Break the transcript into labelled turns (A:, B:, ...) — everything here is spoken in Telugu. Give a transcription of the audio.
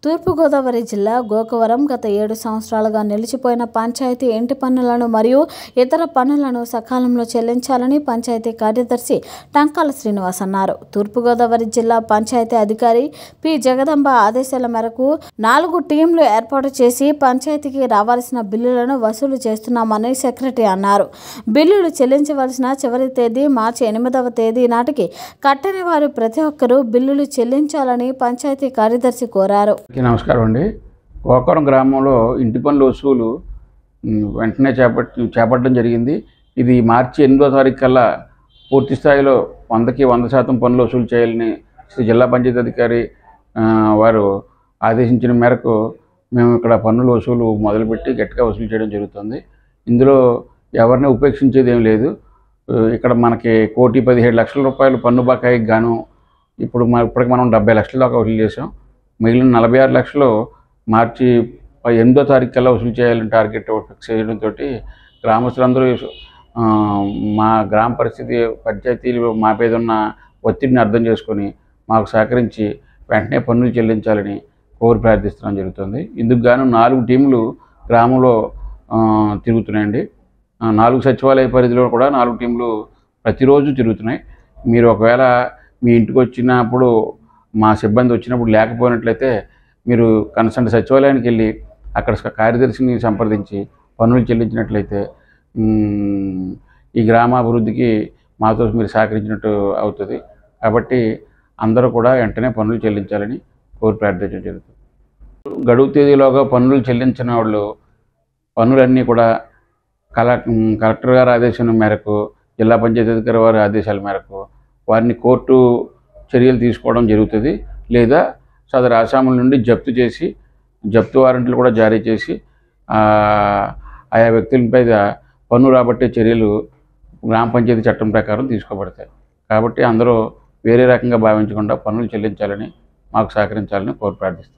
A: తూర్పుగోదావరి జిల్లా గోకవరం గత ఏడు సంవత్సరాలుగా నిలిచిపోయిన పంచాయతీ ఇంటి పన్నులను మరియు ఇతర పన్నులను సకాలంలో చెల్లించాలని పంచాయతీ కార్యదర్శి టంకాల శ్రీనివాస్ అన్నారు తూర్పుగోదావరి జిల్లా పంచాయతీ అధికారి పి జగదంబ ఆదేశాల మేరకు నాలుగు టీంలు ఏర్పాటు చేసి పంచాయతీకి రావాల్సిన బిల్లులను వసూలు చేస్తున్నామని సెక్రటరీ అన్నారు బిల్లులు చెల్లించవలసిన చివరి తేదీ మార్చి ఎనిమిదవ తేదీ నాటికి కట్టని వారు ప్రతి ఒక్కరూ బిల్లులు చెల్లించాలని పంచాయతీ కార్యదర్శి కోరారు
B: అందరికీ నమస్కారం అండి గోకవరం గ్రామంలో ఇంటి పనుల వసూలు ఉమ్, వెంటనే చేపట్ చేపట్టడం జరిగింది ఇది మార్చి ఎనిమిదో తారీఖు కల్లా పూర్తి స్థాయిలో వందకి వంద శాతం పనులు వసూలు చేయాలని శ్రీ జిల్లా పంచాయతీ అధికారి ఆ, వారు ఆదేశించిన మేరకు మేము ఇక్కడ పన్నుల వసూలు మొదలుపెట్టి గట్టిగా వసూలు చేయడం జరుగుతుంది ఇందులో ఎవరిని ఉపేక్షించేది ఏం లేదు ఆ, ఇక్కడ మనకి కోటి పదిహేడు లక్షల రూపాయలు పన్ను బకాయికి గాను ఇప్పుడు మా ఇప్పటికి మనం డెబ్బై లక్షల దాకా వసూలు చేసాం మిగిలిన నలభై ఆరు లక్షలు మార్చి ప- ఎనిమిదో తారీఖు కల్లా వసూలు చేయాలని టార్గెట్ ఫిక్స్ చేయడంతో గ్రామస్తులందరూ ఆ, మా గ్రామ పరిస్థితి పంచాయతీలు మా మీద ఉన్న ఒత్తిడిని అర్థం చేసుకొని మాకు సహకరించి వెంటనే పన్నులు చెల్లించాలని కోరి ప్రార్థిస్తడం జరుగుతుంది ఇందుకు గాను నాలుగు టీములు గ్రామంలో ఆ, తిరుగుతున్నాయండి ఆ, నాలుగు సచివాలయ పరిధిలో కూడా నాలుగు టీంలు ప్రతిరోజు తిరుగుతున్నాయి మీరు ఒకవేళ మీ ఇంటికి వచ్చినప్పుడు మా సిబ్బంది వచ్చినప్పుడు లేకపోయినట్లయితే మీరు కన్సర్న్ సచివాలయానికి వెళ్ళి అక్కడ స- కార్యదర్శిని సంప్రదించి పన్నులు చెల్లించినట్లయితే మ్, ఈ గ్రామాభివృద్ధికి మాతో మీరు సహకరించినట్టు అవుతుంది కాబట్టి అందరూ కూడా వెంటనే పన్నులు చెల్లించాలని కోరి ప్రార్థించడం జరుగుతుంది గడువు తేదీలోగా పన్నులు చెల్లించిన వాళ్ళు పన్నులన్నీ కూడా కల మ్, కలెక్టర్ గారి ఆదేశం మేరకు జిల్లా పంచాయతీ అధికారి వారి ఆదేశాల మేరకు వారిని కోర్టు చర్యలు తీసుకోవడం జరుగుతుంది లేదా సదరు ఆసాముల నుండి జప్తు చేసి జప్తు వారెంట్లు కూడా జారీ చేసి ఆ, ఆయా వ్యక్తులపై పన్ను రాబట్టే చర్యలు గ్రామ పంచాయతీ చట్టం ప్రకారం తీసుకోబడతాయి కాబట్టి అందరూ వేరే రకంగా భావించకుండా పన్నులు చెల్లించాలని మాకు సహకరించాలని కోరి ప్రార్థిస్తాను